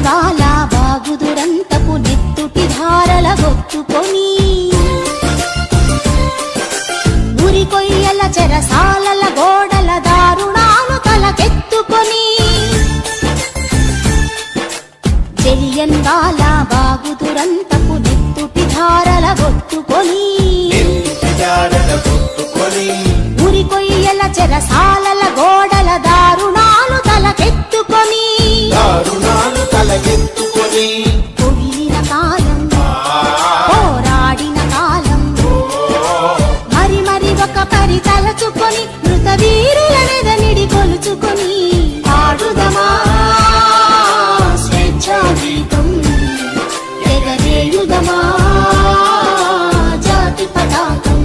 చెలియంగాల బాగుదురంతపు నెత్తుటి ధారల గొత్తుకొని ఉరి కొయ్యల చెరసాలల గోడల దారుణాలు తలకెత్తుకొని చెలియంగాల బాగుదురంతపు నెత్తుటి ధారల గొత్తుకొని నెత్తిదారల కొట్టుకొని ఉరి కొయ్యల చెరసాలల గోడల దారుణాలు తలకెత్తుకొని దారుణాలు తలకెత్తుకొని పొగిలిన కాలం పోరాడిన కాలం మరి మరి ఒక పరి తలచుకొని మృత వీరుల నిడి కొలుచుకొని పాడుదమా స్వేచ్ఛా గీతం ఎగరేయుదమా జాతి పతాకం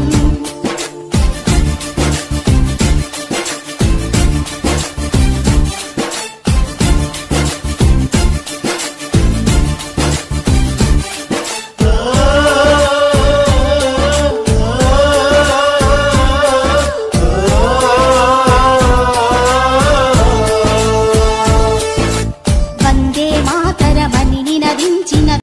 వందే మాతరమని నినదించిన